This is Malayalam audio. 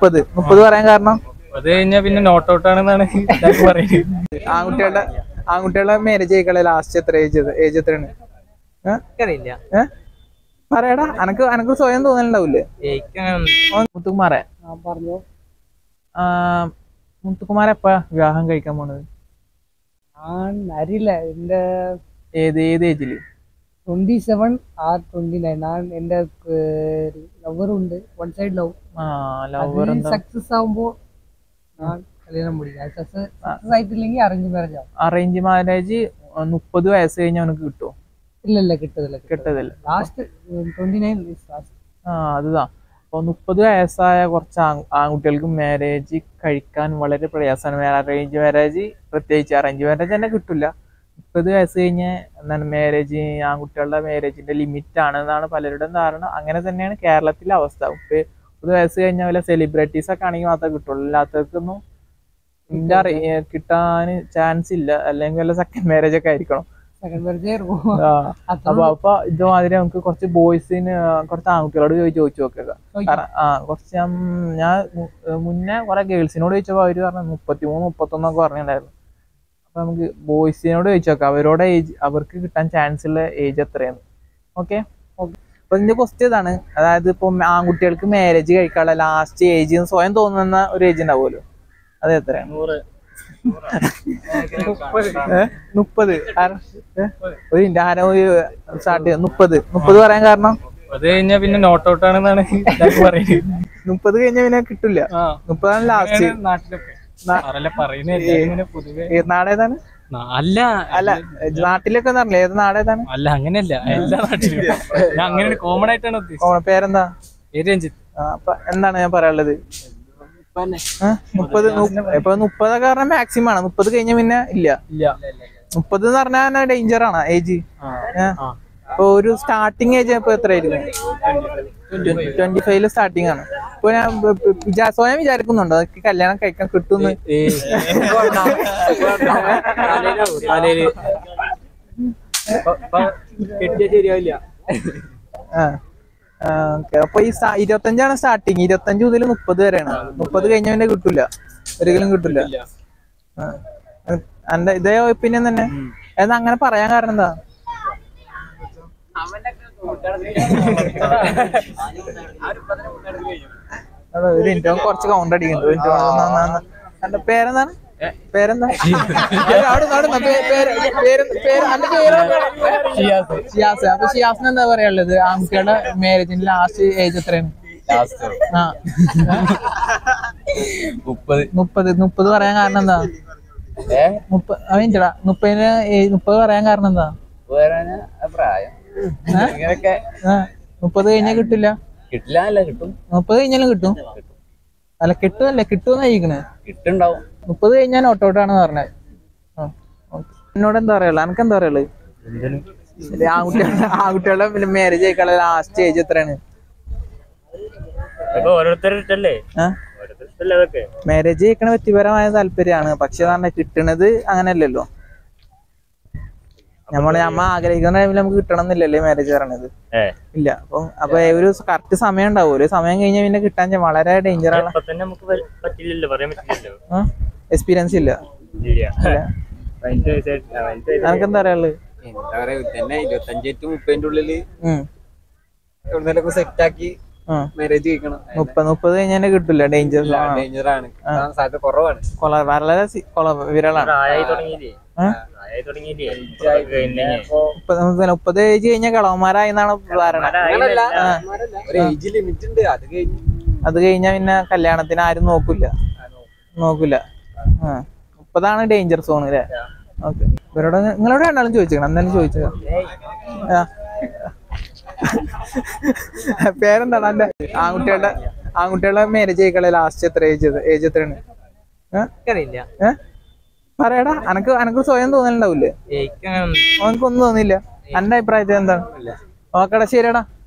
മുപ്പത് മുപ്പത് പറയാൻ കാരണം അത് കഴിഞ്ഞാൽ പിന്നെ നോട്ട് ഔട്ട് ആണെന്നാണ് എല്ലാവർക്കും പറയുന്നത് ആൺകുട്ടികളുടെ ആൺകുട്ടികളുടെ മാരേജ് ആയിക്കളെ ലാസ്റ്റ് എത്ര ഏജ് ഏജ് എത്രയാണ് ഏ? എനിക്കറിയില്ല ഏ? പറയടാ അനക്ക് അനക്ക് സ്വയം തോന്നലുണ്ടാവൂലേ എനിക്കങ്ങനെ മുത്തുകുമാറെ പറഞ്ഞു ആ, മുത്തുകുമാർ എപ്പാ വിവാഹം കഴിക്കാൻ പോണത് ഞാൻ അറിയില്ല എന്റെ ഏത് ഏത് ഏജില് twenty seven or twenty nine ഞാൻ എന്റെ ലവർ ഉണ്ട് വൺ സൈഡ് ലവ് ആ ലവർ എന്താ സക്സസ് ആവുമ്പോ ഞാൻ കല്യാണം പിടിക്കാം സക്സസ് ആയിട്ടില്ലെങ്കിൽ അറേഞ്ച് മാരേജ് ആവും അറേഞ്ച് മാരേജ് മുപ്പത് വയസ്സ് കഴിഞ്ഞ അവനക്ക് കിട്ടുമോ ഇല്ല ഇല്ല കിട്ടതില്ല കിട്ടതില്ല ലാസ്റ്റ് ട്വന്റി നയൻ ലാസ്റ്റ് ആ അതുതാ അപ്പൊ മുപ്പത് വയസ്സായ കുറച്ച് ആൺ- ആൺകുട്ടികൾക്ക് മാരേജ് കഴിക്കാൻ വളരെ പ്രയാസമാണ് അറേഞ്ച് മാരേജ് പ്രത്യേകിച്ച് അറേഞ്ച് മാരേജ് തന്നെ കിട്ടില്ല മുപ്പത് വയസ്സ് കഴിഞ്ഞ് എന്താണ് മാരേജ് ആൺകുട്ടികളുടെ മാരേജിന്റെ ലിമിറ്റ് ആണ് എന്നാണ് പലരുടെയും ധാരണ അങ്ങനെ തന്നെയാണ് കേരളത്തിലെ അവസ്ഥ ഇപ്പൊ മുപ്പത് വയസ്സ് കഴിഞ്ഞ വല്ല സെലിബ്രിറ്റീസ് ഒക്കെ ആണെങ്കിൽ മാത്രമേ കിട്ടുള്ളൂ അല്ലാത്തവർക്കൊന്നും ഇന്റെ അറി കിട്ടാൻ ചാൻസ് ഇല്ല അല്ലെങ്കിൽ വല്ല സെക്കൻഡ് മാരേജ് ഒക്കെ ആയിരിക്കണം സെക്കൻഡ് മാരേജ് ആയിരുന്നു ആ. അത്ര അപ്പൊ അപ്പൊ ഇതുമാതിരി നമുക്ക് കുറച്ച് ബോയ്സിന് കുറച്ച് ആൺകുട്ടികളോട് ചോദിച്ച് ചോദിച്ചു നോക്കുക കാരണം ആ കുറച്ച് ഞാൻ ഞാൻ മു- മുന്നേ കുറെ ഗേൾസിനോട് ചോദിച്ചപ്പോ അവര് പറഞ്ഞു മുപ്പത്തിമൂന്ന് മുപ്പത്തൊന്നൊക്കെ പറഞ്ഞിട്ടുണ്ടായിരുന്നു അപ്പൊ നമുക്ക് ബോയ്സിനോട് ചോദിച്ചു നോക്കാം അവരോട് ഏജ് അവർക്ക് കിട്ടാൻ ചാൻസ് ഉള്ള ഏജ് എത്രയാണ് ഓക്കെ അപ്പൊ ഇതിന്റെ ക്വസ്റ്റ്യൻ ഇതാണ് അതായത് ഇപ്പൊ ആൺകുട്ടികൾക്ക് മാരേജ് കഴിക്കാനുള്ള ലാസ്റ്റ് ഏജ് സ്വയം തോന്നുന്ന ഒരു ഏജ് ഉണ്ടാവുമല്ലോ അത് എത്രയാണ് നൂറ് ഏ? മുപ്പത് ആര- ഏ? ഒരു മിനിറ്റ് ആരോ സ്റ്റാർട്ട് ചെയ്യാം മുപ്പത് മുപ്പത് പറയാൻ കാരണം അത് കഴിഞ്ഞാൽ പിന്നെ നോട്ട് ഔട്ട് ആണെന്നാണ് എല്ലാവർക്കും പറയുന്നത് മുപ്പത് കഴിഞ്ഞാൽ പിന്നെ കിട്ടില്ല ആ മുപ്പതാണ് ലാസ്റ്റ് അങ്ങനെ നാട്ടിലൊക്കെ പറയല്ല പറയുന്നത് ഇങ്ങനെ പൊതുവെ ഏത് നാടേതാണ് നാ- അല്ല അല്ല നാട്ടിലൊക്കെ പറഞ്ഞില്ലേ ഏത് നാടേതാണ് അല്ല അങ്ങനെയല്ല എല്ലാ നാട്ടിലും ഞാൻ അങ്ങനെ കോമൺ ആയിട്ടാണ് ഉദ്ദേശിച്ചത് ഓ, പേരെന്താ പേര് രഞ്ജിത്ത് ആ, അപ്പൊ എന്താണ് ഞാൻ പറയാനുള്ളത് ഏ? മുപ്പത് നു- ഇപ്പൊ മുപ്പതൊക്കെ പറഞ്ഞാൽ മാക്സിമം ആണ് മുപ്പത് കഴിഞ്ഞ പിന്നെ ഇല്ല ഇല്ല മുപ്പത് എന്ന് പറഞ്ഞാൽ ഡേഞ്ചർ ആണ് ഏജ് ഇപ്പൊ ഒരു സ്റ്റാർട്ടിങ് ഏജ് ഇപ്പൊ എത്രയായിരിക്കും ട്വന്റി ഫൈവില് സ്റ്റാർട്ടിങ് ആണ് ഇപ്പൊ ഞാൻ ബ- ബ- വിചാ- സ്വയം വിചാരിക്കുന്നുണ്ടോ അതൊക്കെ കല്യാണം കഴിക്കാൻ കിട്ടുമെന്ന് കെട്ടിയ ശരിയാവില്ല ആ ആ, ഓക്കേ. അപ്പൊ ഈ sta- ഇരുപത്തഞ്ചാണ് സ്റ്റാർട്ടിങ് ഇരുപത്തഞ്ച് മുതൽ മുപ്പത് വരെയാണ് മുപ്പത് കഴിഞ്ഞ പിന്നെ കിട്ടൂല ഒരിക്കലും കിട്ടൂല ആ. എന്റെ ഇതേ ഒപ്പീനിയൻ തന്നെ എന്നാ അങ്ങനെ പറയാൻ കാരണം എന്താ അതെ, ഒരു മിനിറ്റ് അവൻ കുറച്ച് കൗണ്ട് അടിക്കുന്നുണ്ട് ഒരു മിനിറ്റ് ഒന്ന് ഒന്ന് ഒന്ന്. എന്റെ പേരെന്താണ് പേരെന്താ അവിടെ അവിടെ അവിടെ പേ- പേര് പേര് പേര് അന്റെ പേര് ഷിയാസ് അപ്പൊ ഷിയാസിന് എന്താ പറയാനുള്ളത് ആൺകുട്ടികളുടെ മാരേജിന്റെ ലാസ്റ്റ് ഏജ് എത്രയാണ് ആ മുപ്പത് മുപ്പത് മുപ്പത് പറയാൻ കാരണം എന്താ മുപ്പത് മിനിറ്റടാ മുപ്പതിന് ഏ- മുപ്പത് പറയാൻ കാരണം എന്താ വരാന് പ്രായം ഇങ്ങനെയൊക്കെ ആ, മുപ്പത് കഴിഞ്ഞാൽ കിട്ടില്ല കിട്ടില്ല അല്ല കിട്ടും മുപ്പത് കഴിഞ്ഞാലും കിട്ടും അല്ല കിട്ടുമല്ല കിട്ടുമെന്നായിരിക്കണേ കിട്ടുണ്ടാവും മുപ്പത് കഴിഞ്ഞാൽ ഓട്ടോട്ടാണെന്ന് പറഞ്ഞത് ആ, ഓക്കേ. എന്നോട് എന്താ പറയാ എനക്ക് എന്താ പറയുള്ളത് ശരി, ആൺകുട്ടികളുടെ ആൺകുട്ടികളുടെ മാരേജ് ആയിക്കാളുള്ള ലാസ്റ്റ് ഏജ് എത്രയാണ് ഓരോരുത്തരുടെ ആ ഓരോരുത്തരുടെ അതൊക്കെ മാരേജ് കഴിക്കണ വ്യക്തിപരമായ താല്പര്യമാണ് പക്ഷെ പറഞ്ഞ കിട്ടണത് അങ്ങനെയല്ലല്ലോ നമ്മള് നമ്മ ആഗ്രഹിക്കുന്ന ടൈമിൽ നമുക്ക് കിട്ടണം എന്നില്ലല്ലേ മാരേജ് പറയണത് ഇല്ല അപ്പൊ അപ്പൊ ഒരു കറക്റ്റ് സമയം ഉണ്ടാവും ഒരു സമയം കഴിഞ്ഞാൽ പിന്നെ കിട്ടാൻ ചെ- വളരെ ഡേഞ്ചർ ആണ് ഇപ്പൊ തന്നെ നമുക്ക് വ- പറ്റില്ലല്ലോ പറയാൻ പറ്റില്ലല്ലോ എക്സ്പീരിയൻസ് ഇല്ല ഇല്ല ഇല്ല പതിനെട്ട് വയസ്സായിട്ട് ആ, പതിനെട്ട് വയസ്സ് എനക്ക് എന്താ പറയാനുള്ളത് എന്താ പറയാ തന്നെ ഇരുപത്തഞ്ച് ടു മുപ്പതിന്റെ ഉള്ളില് ഉം എവിടുന്നേലൊക്കെ സെറ്റ് ആക്കി ആ മാരേജ് കഴിക്കണം മുപ്പത് മുപ്പത് കഴിഞ്ഞാൽ കിട്ടില്ല ഡേഞ്ചർ ഡേഞ്ചർ ആണ് കിട്ടാൻ സാധ്യത കുറവാണ് കൊള വളരെ സി- കൊള വിരളാണ് പ്രായമായി തുടങ്ങിയില്ലേ ഏ? പ്രായമായി തുടങ്ങിയില്ലേ കഴിഞ്ഞെങ്കിൽ മുപ്പത് മുപ്പത് മുപ്പത് ഏജ് കഴിഞ്ഞാൽ കളവന്മാരായി എന്നാണ് ധാരണ ആ. ഒരു ഏജ് ലിമിറ്റ് ഉണ്ട് അത് കഴിഞ്ഞ് അത് കഴിഞ്ഞാൽ പിന്നെ കല്യാണത്തിന് ആരും നോക്കില്ല നോക്കില്ല ആ മുപ്പതാണ് ഡേഞ്ചർ സോൺ അല്ലേ ഓക്കെ ഇവരോട് നിങ്ങളോട് രണ്ടാളും ചോദിച്ചേക്കണം എന്തായാലും ചോദിച്ചത് ആ. പേരെന്താണ് എന്റെ ആൺകുട്ടികളുടെ ആൺകുട്ടികളുടെ മാരേജ് ആയിക്കളെ ലാസ്റ്റ് എത്ര ഏജ് ഏജ് എത്രയാണ് ഏ? എനിക്കറിയില്ല ഏ? പറയടാ അനക്ക് അനക്ക് സ്വയം തോന്നലുണ്ടാവില്ലേ എനിക്കങ്ങനെ അവനക്കൊന്നും തോന്നില്ല എന്റെ അഭിപ്രായത്തിൽ എന്താണ് ഓക്കെടാ ശരിയടാ